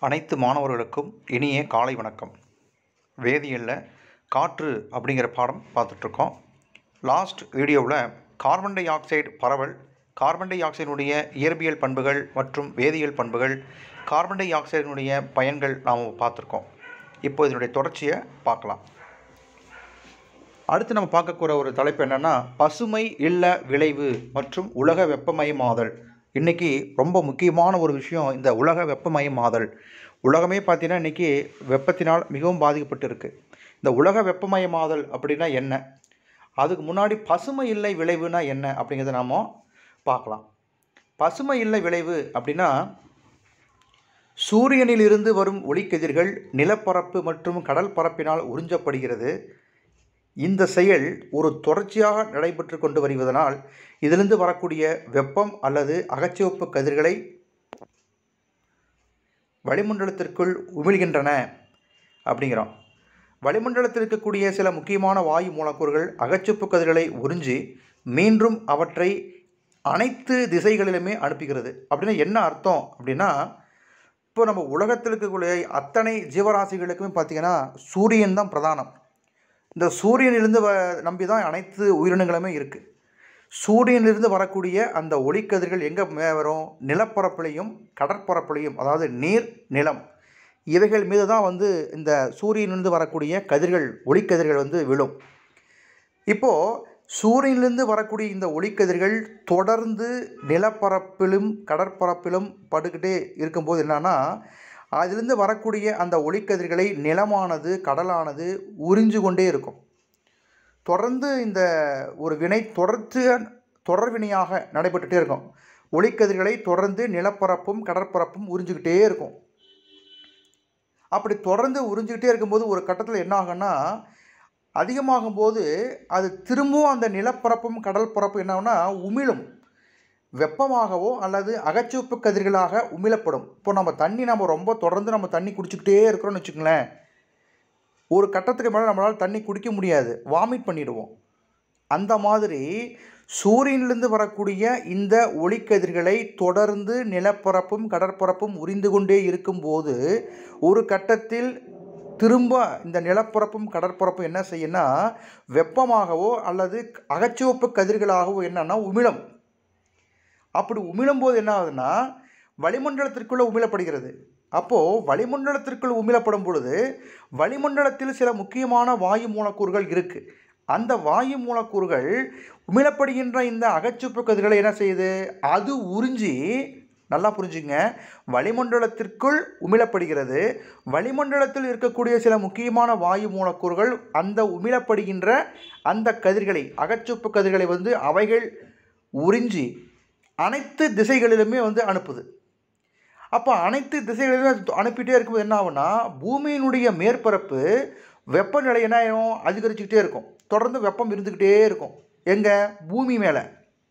அனைத்து மாணவர்களுக்கும் இனிய காலை வணக்கம் வேதியியலில் காற்று அப்படிங்கிற பாடம் பார்த்துட்ருக்கோம் லாஸ்ட் வீடியோவில் கார்பன் டை ஆக்சைடு பரவல் கார்பன் டை ஆக்சைடினுடைய இயற்பியல் பண்புகள் மற்றும் வேதியியல் பண்புகள் கார்பன் டை ஆக்சைடினுடைய பயன்கள் நாம் பார்த்துருக்கோம் இப்போ இதனுடைய தொடர்ச்சியை பார்க்கலாம் அடுத்து நம்ம பார்க்கக்கூட ஒரு தலைப்பு என்னென்னா பசுமை இல்ல விளைவு மற்றும் உலக வெப்பமயமாதல் இன்றைக்கி ரொம்ப முக்கியமான ஒரு விஷயம் இந்த உலக வெப்பமயமாதல் உலகமே பார்த்தீங்கன்னா இன்றைக்கி வெப்பத்தினால் மிகவும் பாதிக்கப்பட்டு இருக்கு இந்த உலக வெப்பமயமாதல் அப்படின்னா என்ன அதுக்கு முன்னாடி பசுமை இல்லை விளைவுனா என்ன அப்படிங்கிறத நாம் பார்க்கலாம் பசுமை இல்லை விளைவு அப்படின்னா சூரியனிலிருந்து வரும் ஒளிக்கதிர்கள் நிலப்பரப்பு மற்றும் கடல் பரப்பினால் உறிஞ்சப்படுகிறது இந்த செயல் ஒரு தொடர்ச்சியாக நடைபெற்று கொண்டு வருவதனால் இதிலிருந்து வரக்கூடிய வெப்பம் அல்லது அகச்சிவப்பு கதிர்களை வளிமண்டலத்திற்குள் உமிழ்கின்றன அப்படிங்கிறோம் வளிமண்டலத்தில் இருக்கக்கூடிய சில முக்கியமான வாயு மூலக்கூறுகள் அகச்சிவப்பு கதிர்களை உறிஞ்சி மீண்டும் அவற்றை அனைத்து திசைகளிலுமே அனுப்புகிறது அப்படின்னா என்ன அர்த்தம் அப்படின்னா இப்போ நம்ம உலகத்தில் இருக்கக்கூடிய அத்தனை ஜீவராசிகளுக்குமே பார்த்திங்கன்னா சூரியன் தான் பிரதானம் இந்த சூரியனிலிருந்து வ நம்பி தான் அனைத்து உயிரினங்களுமே இருக்குது சூரியனிலிருந்து வரக்கூடிய அந்த ஒளிக்கதிர்கள் எங்கே மே வரும் நிலப்பரப்புலையும் கடற்பரப்புலையும் அதாவது நீர் நிலம் இவைகள் மீது தான் வந்து இந்த சூரியனிலிருந்து வரக்கூடிய கதிர்கள் ஒளிக்கதிர்கள் வந்து விழும் இப்போது சூரியனிலிருந்து வரக்கூடிய இந்த ஒளிக்கதிர்கள் தொடர்ந்து நிலப்பரப்பிலும் கடற்பரப்பிலும் படுக்கிட்டே இருக்கும்போது என்னன்னா அதிலிருந்து வரக்கூடிய அந்த ஒளிக்கதிர்களை நிலமானது கடலானது உறிஞ்சு கொண்டே இருக்கும் தொடர்ந்து இந்த ஒரு வினை தொடர்ந்து தொடர்வினையாக நடைபெற்றுட்டே இருக்கும் ஒளிக்கதிர்களை தொடர்ந்து நிலப்பரப்பும் கடற்பரப்பும் உறிஞ்சிக்கிட்டே இருக்கும் அப்படி தொடர்ந்து உறிஞ்சிக்கிட்டே இருக்கும்போது ஒரு கட்டத்தில் என்ன ஆகும்னா அதிகமாகும் போது அது திரும்பவும் அந்த நிலப்பரப்பும் கடல் பரப்பும் என்ன ஆகும்னா உமிழும் வெப்பமாகவோ அல்லது அகச்சிவப்பு கதிர்களாக உமிழப்படும் இப்போ நம்ம தண்ணி நம்ம ரொம்ப தொடர்ந்து நம்ம தண்ணி குடிச்சிக்கிட்டே இருக்கிறோம்னு வச்சுக்கோங்களேன் ஒரு கட்டத்துக்கு மேலே நம்மளால் தண்ணி குடிக்க முடியாது வாமிட் பண்ணிடுவோம் அந்த மாதிரி சூரியனிலிருந்து வரக்கூடிய இந்த ஒளிக்கதிர்களை தொடர்ந்து நிலப்பரப்பும் கடற்பரப்பும் உறிந்து கொண்டே இருக்கும்போது ஒரு கட்டத்தில் திரும்ப இந்த நிலப்பரப்பும் கடற்பரப்பும் என்ன செய்யும்னா வெப்பமாகவோ அல்லது அகச்சிவப்பு கதிர்களாகவோ என்னன்னா உமிழும் அப்படி உமிழும்போது என்ன ஆகுதுன்னா வளிமண்டலத்திற்குள்ளே உமிழப்படுகிறது அப்போது வளிமண்டலத்திற்குள் உமிழப்படும் பொழுது வளிமண்டலத்தில் சில முக்கியமான வாயு மூலக்கூறுகள் இருக்குது அந்த வாயு மூலக்கூறுகள் உமிழப்படுகின்ற இந்த அகச்சிவப்பு கதிர்களை என்ன செய்யுது அது உறிஞ்சி நல்லா புரிஞ்சுங்க வளிமண்டலத்திற்குள் உமிழப்படுகிறது வளிமண்டலத்தில் இருக்கக்கூடிய சில முக்கியமான வாயு மூலக்கூறுகள் அந்த உமிழப்படுகின்ற அந்த கதிர்களை அகச்சிவப்பு கதிர்களை வந்து அவைகள் உறிஞ்சி அனைத்து திசைகளிலுமே வந்து அனுப்புது அப்போ அனைத்து திசைகளிலும் அனுப்பிட்டே இருக்கும்போது என்ன ஆகும்னா பூமியினுடைய மேற்பரப்பு வெப்பநிலை என்ன ஆகும் அதிகரிச்சுக்கிட்டே இருக்கும் தொடர்ந்து வெப்பம் இருந்துக்கிட்டே இருக்கும் எங்கே பூமி மேலே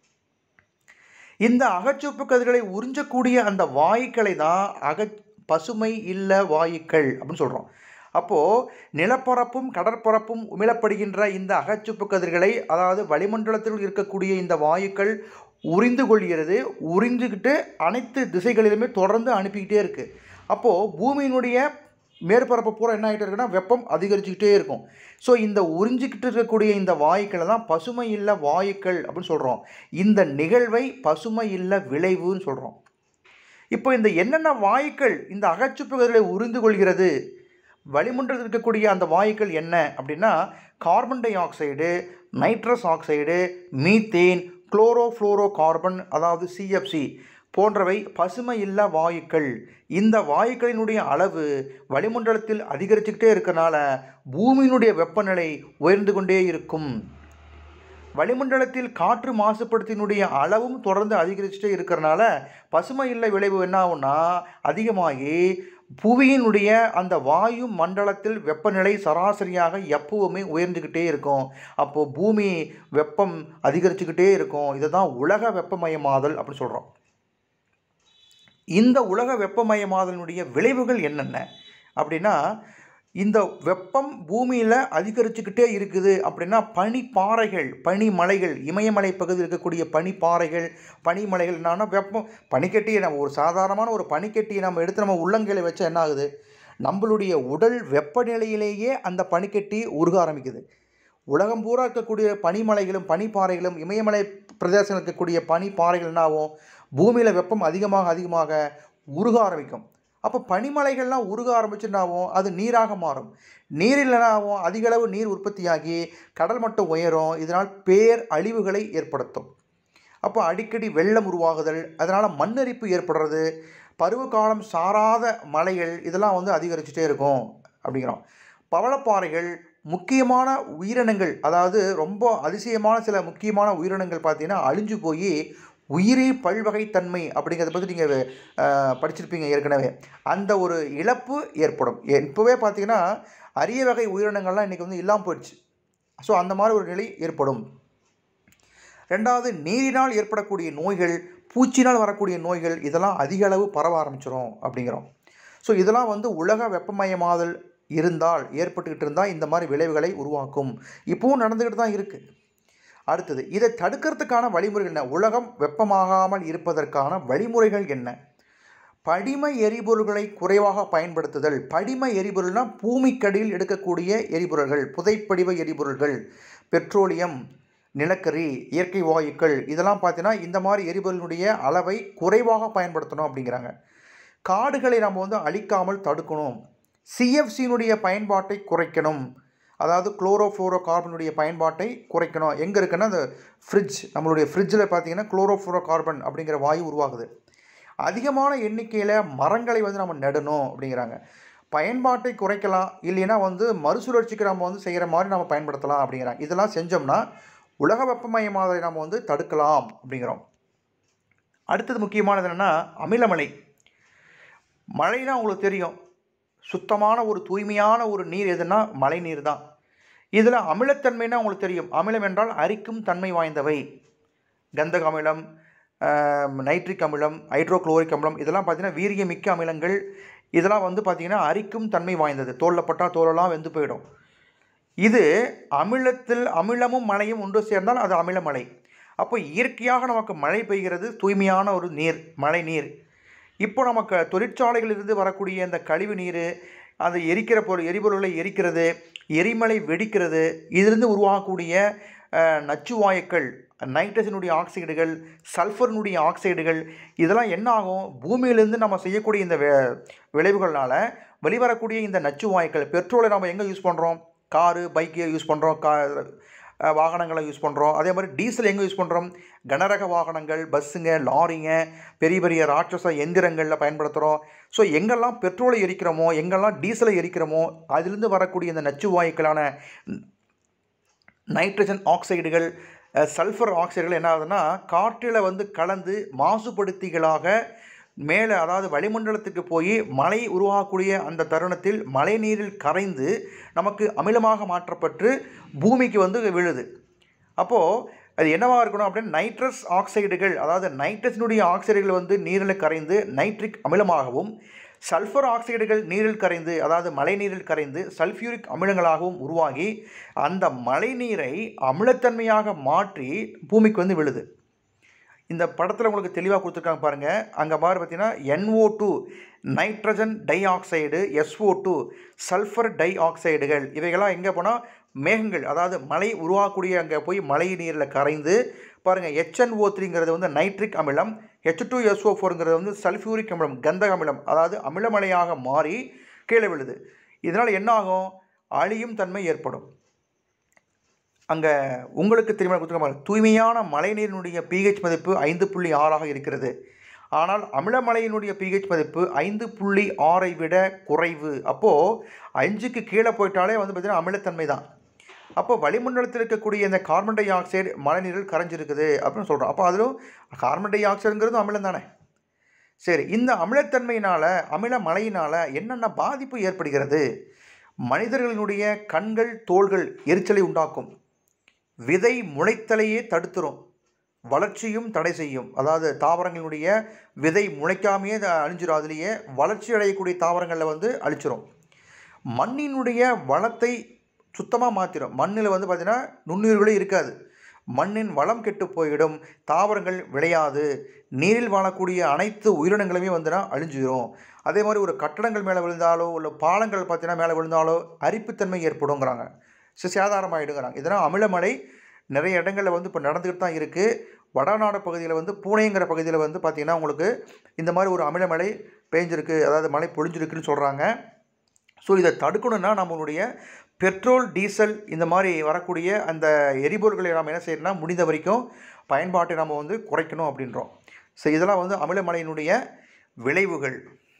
இந்த அகச்சிவப்பு கதிர்களை உறிஞ்சக்கூடிய அந்த வாயுக்களை தான் அக பசுமை இல்ல வாயுக்கள் அப்படின்னு சொல்கிறோம் அப்போது நிலப்பரப்பும் கடற்பரப்பும் உமிழப்படுகின்ற இந்த அகச்சிவப்பு கதிர்களை அதாவது வளிமண்டலத்தில் இருக்கக்கூடிய இந்த வாயுக்கள் உறிந்து கொள்கிறது உறிஞ்சிக்கிட்டு அனைத்து திசைகளிலுமே தொடர்ந்து அனுப்பிக்கிட்டே இருக்குது அப்போது பூமியினுடைய மேற்பரப்பு பூரா என்ன ஆகிட்டு இருக்குன்னா வெப்பம் அதிகரிச்சுக்கிட்டே இருக்கும் ஸோ இந்த உறிஞ்சிக்கிட்டு இருக்கக்கூடிய இந்த வாயுக்களை தான் பசுமை இல்ல வாயுக்கள் அப்படின்னு சொல்கிறோம் இந்த நிகழ்வை பசுமை இல்ல விளைவுன்னு சொல்கிறோம் இப்போ இந்த என்னென்ன வாயுக்கள் இந்த அகச்சுப்புகளை உறிந்து கொள்கிறது வளிமண்டலத்தில் இருக்கக்கூடிய அந்த வாயுக்கள் என்ன அப்படின்னா carbon dioxide nitrous oxide methane chlorofluorocarbon அதாவது சிஎஃப்சி போன்றவை பசுமை இல்லா வாயுக்கள் இந்த வாயுக்களினுடைய அளவு வளிமண்டலத்தில் அதிகரிச்சுக்கிட்டே இருக்கனால பூமியினுடைய வெப்பநிலை உயர்ந்து கொண்டே இருக்கும் வளிமண்டலத்தில் காற்று மாசுபடுத்தினுடைய அளவும் தொடர்ந்து அதிகரிச்சுட்டே இருக்கிறனால பசுமை இல்லை விளைவு என்ன ஆகும்னா அதிகமாகி புவியினுடைய அந்த வாயு மண்டலத்தில் வெப்பநிலை சராசரியாக எப்பவுமே உயர்ந்துக்கிட்டே இருக்கும் அப்போது பூமி வெப்பம் அதிகரிச்சுக்கிட்டே இருக்கும் இதை தான் உலக வெப்பமயமாதல் அப்படின்னு சொல்கிறோம் இந்த உலக வெப்பமயமாதலினுடைய விளைவுகள் என்னென்ன அப்படின்னா இந்த வெப்பம் பூமியில் அதிகரிச்சுக்கிட்டே இருக்குது அப்படின்னா பனிப்பாறைகள் பனிமலைகள் இமயமலை பகுதியில் இருக்கக்கூடிய பனிப்பாறைகள் பனிமலைகள் என்னன்னா வெப்பம் பனிக்கட்டியை நம்ம ஒரு சாதாரணமான ஒரு பனிக்கட்டியை நம்ம எடுத்து நம்ம உள்ளங்கையில் வச்சா என்ன ஆகுது நம்மளுடைய உடல் வெப்பநிலையிலேயே அந்த பனிக்கட்டி உருக ஆரம்பிக்குது உலகம் பூரா இருக்கக்கூடிய பனிமலைகளும் பனிப்பாறைகளும் இமயமலை பிரதேசத்தில் இருக்கக்கூடிய பனிப்பாறைகள் என்ன ஆகும் பூமியில் வெப்பம் அதிகமாக அதிகமாக உருக ஆரம்பிக்கும் அப்போ பனிமலைகள்லாம் உருக ஆரம்பிச்சுன்னாவும் அது நீராக மாறும் நீர் இல்லைனாவும் அதிக அளவு நீர் உற்பத்தியாகி கடல் மட்டம் உயரும் இதனால் பேர் அழிவுகளை ஏற்படுத்தும் அப்போ அடிக்கடி வெள்ளம் உருவாகுதல் அதனால் மண்ணரிப்பு ஏற்படுறது பருவகாலம் சாராத மலைகள் இதெல்லாம் வந்து அதிகரிச்சுட்டே இருக்கும் அப்படிங்கிறோம் பவளப்பாறைகள் முக்கியமான உயிரினங்கள் அதாவது ரொம்ப அதிசயமான சில முக்கியமான உயிரினங்கள் பார்த்தீங்கன்னா அழிஞ்சு போய் உயிரி பல்வகைத்தன்மை அப்படிங்கிறத பற்றி நீங்கள் படிச்சிருப்பீங்க ஏற்கனவே அந்த ஒரு இழப்பு ஏற்படும் இப்போவே பார்த்தீங்கன்னா அரிய வகை உயிரினங்கள்லாம் இன்றைக்கி வந்து இல்லாமல் போயிடுச்சு ஸோ அந்த மாதிரி ஒரு நிலை ஏற்படும் ரெண்டாவது நீரினால் ஏற்படக்கூடிய நோய்கள் பூச்சினால் வரக்கூடிய நோய்கள் இதெல்லாம் அதிக அளவு பரவ ஆரம்பிச்சிடும் அப்படிங்கிறோம் ஸோ இதெல்லாம் வந்து உலக வெப்பமயமாதல் இருந்தால் ஏற்பட்டுக்கிட்டு இருந்தால் இந்த மாதிரி விளைவுகளை உருவாக்கும் இப்போவும் நடந்துக்கிட்டு தான் இருக்குது அடுத்தது இதை தடுக்கிறதுக்கான வழிமுறைகள் என்ன உலகம் வெப்பமாகாமல் இருப்பதற்கான வழிமுறைகள் என்ன படிம எரிபொருள்களை குறைவாக பயன்படுத்துதல் படிம எரிபொருள்னால் பூமிக்கடியில் எடுக்கக்கூடிய எரிபொருள்கள் புதைப்படிவ எரிபொருள்கள் பெட்ரோலியம் நிலக்கரி இயற்கை வாயுக்கள் இதெல்லாம் பார்த்தீங்கன்னா இந்த மாதிரி எரிபொருளினுடைய அளவை குறைவாக பயன்படுத்தணும் அப்படிங்கிறாங்க காடுகளை நம்ம வந்து அழிக்காமல் தடுக்கணும் சிஎஃப்சியினுடைய பயன்பாட்டை குறைக்கணும் அதாவது குளோரோஃப்ளோரோ கார்பனுடைய பயன்பாட்டை குறைக்கணும் எங்கே இருக்குன்னா அந்த ஃப்ரிட்ஜ் நம்மளுடைய ஃப்ரிட்ஜில் பார்த்தீங்கன்னா குளோரோஃப்ளோரோ கார்பன் அப்படிங்கிற வாயு உருவாகுது அதிகமான எண்ணிக்கையில் மரங்களை வந்து நம்ம நடணும் அப்படிங்கிறாங்க பயன்பாட்டை குறைக்கலாம் இல்லைன்னா வந்து மறுசுழற்சிக்கு நம்ம வந்து செய்கிற மாதிரி நம்ம பயன்படுத்தலாம் அப்படிங்கிறாங்க இதெல்லாம் செஞ்சோம்னா உலக வெப்பமயமாதலை நம்ம வந்து தடுக்கலாம் அப்படிங்கிறோம் அடுத்தது முக்கியமானது என்னென்னா அமிலமலை மழைனா உங்களுக்கு தெரியும் சுத்தமான ஒரு தூய்மையான ஒரு நீர் எதுனா மழை நீர் தான் இதில் அமிலத்தன்மைனா உங்களுக்கு தெரியும் அமிலம் என்றால் அரிக்கும் தன்மை வாய்ந்தவை கந்தக அமிலம் நைட்ரிக் அமிலம் ஹைட்ரோக்ளோரிக் அமிலம் இதெல்லாம் பார்த்தீங்கன்னா வீரியமிக்க அமிலங்கள் இதெல்லாம் வந்து பார்த்திங்கன்னா அரிக்கும் தன்மை வாய்ந்தது தோலில் பட்டால் தோலெல்லாம் வெந்து போயிடும் இது அமிலத்தில் அமிலமும் மழையும் ஒன்று சேர்ந்தால் அது அமிலமலை அப்போ இயற்கையாக நமக்கு மழை பெய்கிறது தூய்மையான ஒரு நீர் மழை நீர் இப்போ நமக்கு தொழிற்சாலைகளிலிருந்து வரக்கூடிய இந்த கழிவு நீர் அது எரிக்கிற பொருள் எரிபொருளை எரிக்கிறது எரிமலை வெடிக்கிறது இதிலிருந்து உருவாகக்கூடிய நச்சு வாயுக்கள் நைட்ரஜனுடைய ஆக்சைடுகள் சல்ஃபர்னுடைய ஆக்சைடுகள் இதெல்லாம் என்ன ஆகும் பூமியிலேருந்து நம்ம செய்யக்கூடிய இந்த விளைவுகள்னால வெளிவரக்கூடிய இந்த நச்சு வாயுக்கள் பெட்ரோலை நம்ம எங்கே யூஸ் பண்ணுறோம் காரு பைக்கு யூஸ் பண்ணுறோம் கா வாகனங்களை யூஸ் பண்ணுறோம் அதே மாதிரி டீசல் எங்கே யூஸ் பண்ணுறோம் கனரக வாகனங்கள் பஸ்ஸுங்க லாரிங்க பெரிய பெரிய ராட்சச எந்திரங்களில் பயன்படுத்துகிறோம் ஸோ எங்கெல்லாம் பெட்ரோலை எரிக்கிறோமோ எங்கெல்லாம் டீசலை எரிக்கிறோமோ அதிலிருந்து வரக்கூடிய இந்த நச்சு வாயுக்களான நைட்ரஜன் ஆக்சைடுகள் சல்ஃபர் ஆக்சைடுகள் என்ன ஆகுதுன்னா காற்றில் வந்து கலந்து மாசுபடுத்திகளாக மேலே அதாவது வளிமண்டலத்துக்கு போய் மழை உருவாகக்கூடிய அந்த தருணத்தில் மழை நீரில் கரைந்து நமக்கு அமிலமாக மாற்றப்பட்டு பூமிக்கு வந்து விழுது அப்போது அது என்னவாக இருக்கணும் அப்படின்னு நைட்ரஸ் ஆக்சைடுகள் அதாவது நைட்ரஸினுடைய ஆக்சைடுகள் வந்து நீரில் கரைந்து நைட்ரிக் அமிலமாகவும் சல்ஃபர் ஆக்சைடுகள் நீரில் கரைந்து அதாவது மழை நீரில் கரைந்து சல்ஃபியூரிக் அமிலங்களாகவும் உருவாகி அந்த மழை நீரை அமிலத்தன்மையாக மாற்றி பூமிக்கு வந்து விழுது இந்த படத்தில் உங்களுக்கு தெளிவாக கொடுத்துருக்காங்க பாருங்கள் அங்கே பாரு பார்த்தீங்கன்னா NO two nitrogen dioxide SO two sulphur டை ஆக்சைடுகள் இவைகளாம் எங்கே போனால் மேகங்கள் அதாவது மழை உருவாகக்கூடிய அங்கே போய் மழை நீரில் கரைந்து பாருங்கள் ஹெச்என்ஓ த்ரீங்கிறது வந்து நைட்ரிக் அமிலம் ஹெச் டூ எஸ்ஓ ஃபோருங்கிறது வந்து சல்ஃபியூரிக் அமிலம் கந்தக அமிலம் அதாவது அமிலமலையாக மாறி கீழே விழுது இதனால் என்ன ஆகும் அழியும் தன்மை ஏற்படும் அங்கே உங்களுக்கு தெரியுமா கொடுத்துருக்க தூய்மையான மழைநீரினுடைய பிஹெச் மதிப்பு ஐந்து புள்ளி ஆறாக இருக்கிறது ஆனால் அமிலமலையினுடைய பிஹெச் மதிப்பு ஐந்து புள்ளி ஆறை விட குறைவு அப்போது அஞ்சுக்கு கீழே போயிட்டாலே வந்து பார்த்திங்கன்னா அமிலத்தன்மை தான் அப்போ வளிமண்டலத்தில் இருக்கக்கூடிய இந்த கார்பன் டை ஆக்சைடு மழைநீரில் கரைஞ்சிருக்குது அப்படின்னு சொல்கிறோம் அப்போ அதிலும் கார்பன் டை ஆக்சைடுங்கிறது அமிலம் தானே சரி இந்த அமிலத்தன்மையினால் அமில மழையினால் என்னென்ன பாதிப்பு ஏற்படுகிறது மனிதர்களினுடைய கண்கள் தோள்கள் எரிச்சலை உண்டாக்கும் விதை முளைத்தலையே தடுத்துரும் வளர்ச்சியும் தடை செய்யும் அதாவது தாவரங்களுடைய விதை முளைக்காமையே அழிஞ்சிரும் அதுலேயே வளர்ச்சி அடையக்கூடிய தாவரங்களில் வந்து அழிச்சிரும் மண்ணினுடைய வளத்தை சுத்தமாக மாற்றிடும் மண்ணில் வந்து பார்த்திங்கன்னா நுண்ணுயிர்களே இருக்காது மண்ணின் வளம் கெட்டு போயிடும் தாவரங்கள் விளையாது நீரில் வாழக்கூடிய அனைத்து உயிரினங்களுமே வந்துன்னா அழிஞ்சிடும் அதே மாதிரி ஒரு கட்டடங்கள் மேலே விழுந்தாலோ இல்லை பாலங்கள் பார்த்தீங்கன்னா மேலே விழுந்தாலோ அரிப்புத்தன்மை ஏற்படுங்கிறாங்க சி சேதாரமாயிடுங்கிறாங்க இதனால் அமிலமழை நிறைய இடங்களில் வந்து இப்போ நடந்துக்கிட்டு தான் இருக்குது வடநாடு பகுதியில் வந்து பூனேங்கிற பகுதியில் வந்து பார்த்திங்கன்னா உங்களுக்கு இந்த மாதிரி ஒரு அமிலமழை பேஞ்சிருக்கு அதாவது மழை பொழிஞ்சிருக்குன்னு சொல்கிறாங்க ஸோ இதை தடுக்கணும்னா நம்மளுடைய பெட்ரோல் டீசல் இந்த மாதிரி வரக்கூடிய அந்த எரிபொருட்களை நாம் என்ன செய்யணும்னா முடிந்த வரைக்கும் பயன்பாட்டை நம்ம வந்து குறைக்கணும் அப்படின்றோம் ஸோ இதெல்லாம் வந்து அமிலமழையினுடைய விளைவுகள்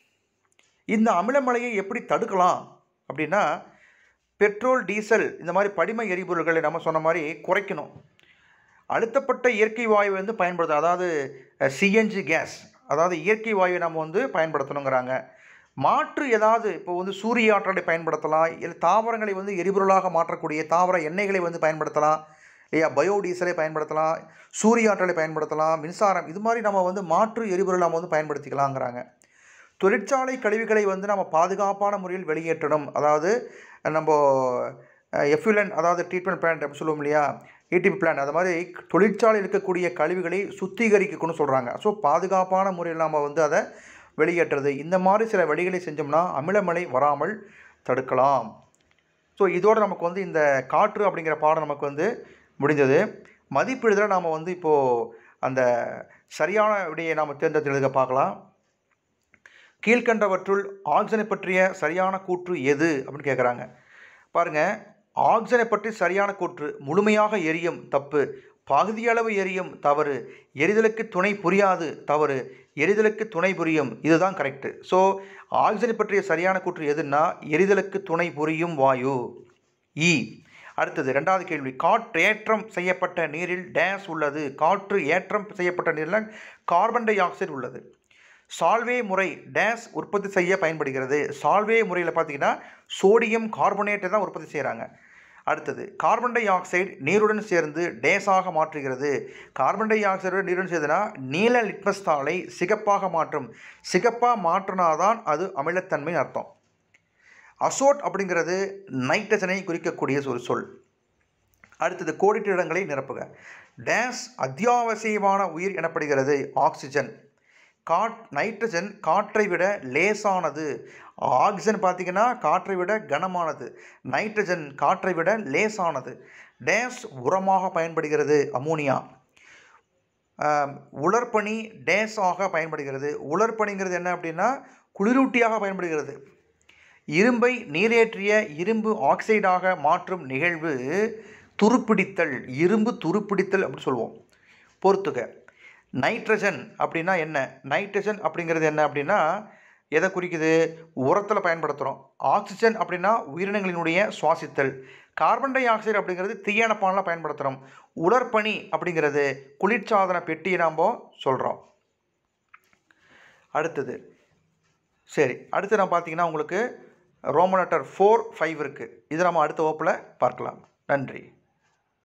இந்த அமிலமழையை எப்படி தடுக்கலாம் அப்படின்னா பெட்ரோல் டீசல் இந்த மாதிரி படிம எரிபொருள்களை நம்ம சொன்ன மாதிரி குறைக்கணும் அழுத்தப்பட்ட இயற்கை வாயு வந்து பயன்படுத்தணும் அதாவது சிஎன்ஜி கேஸ் அதாவது இயற்கை வாயுவை நம்ம வந்து பயன்படுத்தணுங்கிறாங்க மாற்று ஏதாவது இப்போ வந்து சூரிய ஆற்றலை பயன்படுத்தலாம் இல்லை தாவரங்களை வந்து எரிபொருளாக மாற்றக்கூடிய தாவர எண்ணெய்களை வந்து பயன்படுத்தலாம் இல்லையா பயோடீசலை பயன்படுத்தலாம் சூரிய ஆற்றலை பயன்படுத்தலாம் மின்சாரம் இது மாதிரி நம்ம வந்து மாற்று எரிபொருள் நம்ம வந்து பயன்படுத்திக்கலாங்கிறாங்க தொழிற்சாலை கழிவுகளை வந்து நம்ம பாதுகாப்பான முறையில் வெளியேற்றணும் அதாவது நம்ம எஃப்யூலன் அதாவது ட்ரீட்மெண்ட் பிளான்ட் அப்படி சொல்லுவோம் இல்லையா ஏடிபி பிளான் அது மாதிரி தொழிற்சாலை இருக்கக்கூடிய கழிவுகளை சுத்திகரிக்கணும்னு சொல்கிறாங்க ஸோ பாதுகாப்பான முறையில் நம்ம வந்து அதை வெளியேற்றுறது இந்த மாதிரி சில வழிகளை செஞ்சோம்னா அமிலமழை வராமல் தடுக்கலாம் ஸோ இதோடு நமக்கு வந்து இந்த காற்று அப்படிங்கிற பாடம் நமக்கு வந்து முடிஞ்சது மதிப்பீடுதல் நாம் வந்து இப்போது அந்த சரியான விடையை நாம் தேர்ந்தெடுத்து எழுத பார்க்கலாம் கீழ்கண்டவற்றுள் ஆக்சிஜனை பற்றிய சரியான கூற்று எது அப்படின்னு கேட்குறாங்க பாருங்கள் ஆக்சிஜனை பற்றி சரியான கூற்று முழுமையாக எரியும் தப்பு பகுதியளவு எரியும் தவறு எரிதலுக்கு துணை புரியாது தவறு எரிதலுக்கு துணை புரியும் இதுதான் கரெக்டு ஸோ ஆக்சிஜனை பற்றிய சரியான கூற்று எதுன்னா எரிதலுக்கு துணை புரியும் வாயு இ அடுத்தது ரெண்டாவது கேள்வி காற்று ஏற்றம் செய்யப்பட்ட நீரில் டேஸ் உள்ளது காற்று ஏற்றம் செய்யப்பட்ட நீரில் கார்பன் டை ஆக்சைடு உள்ளது சால்வே முறை டேஸ் உற்பத்தி செய்ய பயன்படுகிறது சால்வே முறையில் பார்த்தீங்கன்னா சோடியம் கார்பனேட்டை தான் உற்பத்தி செய்கிறாங்க அடுத்தது கார்பன் டை ஆக்சைடு நீருடன் சேர்ந்து டேஸாக மாற்றுகிறது கார்பன் டை ஆக்சைடு நீருடன் சேர்ந்துனா நீல லிட்மஸ் தாளை சிகப்பாக மாற்றும் சிகப்பாக மாற்றினாதான் அது அமிலத்தன்மை அர்த்தம் அசோட் அப்படிங்கிறது நைட்ரஜனை குறிக்கக்கூடிய ஒரு சொல் அடுத்தது கோடிட்ட இடங்களை நிரப்புக டேஸ் அத்தியாவசியமான உயிர் எனப்படுகிறது ஆக்சிஜன் காட் நைட்ரஜன் காற்றை விட லேசானது ஆக்சிஜன் பார்த்திங்கன்னா காற்றை விட கனமானது நைட்ரஜன் காற்றை விட லேசானது டேஸ் உரமாக பயன்படுகிறது அமோனியா உலர்பனி டேஸாக பயன்படுகிறது உலர்பனிங்கிறது என்ன அப்படின்னா குளிரூட்டியாக பயன்படுகிறது இரும்பை நீரேற்றிய இரும்பு ஆக்சைடாக மாற்றும் நிகழ்வு துருப்பிடித்தல் இரும்பு துருப்பிடித்தல் அப்படின்னு சொல்லுவோம் பொறுத்துக நைட்ரஜன் அப்படின்னா என்ன நைட்ரஜன் அப்படிங்கிறது என்ன அப்படின்னா எதை குறிக்குது உரத்தில் பயன்படுத்துகிறோம் ஆக்சிஜன் அப்படின்னா உயிரினங்களினுடைய சுவாசித்தல் கார்பன் டை ஆக்சைடு அப்படிங்கிறது தீயணைப்பானில் பயன்படுத்துகிறோம் உலர்பனி அப்படிங்கிறது குளிர்சாதன பெட்டியை நாம் சொல்கிறோம் அடுத்தது சரி அடுத்து நான் பார்த்தீங்கன்னா உங்களுக்கு ரோமன் லெட்டர் ஃபோர் ஃபைவ் இருக்குது இது நம்ம அடுத்த வகுப்பில் பார்க்கலாம் நன்றி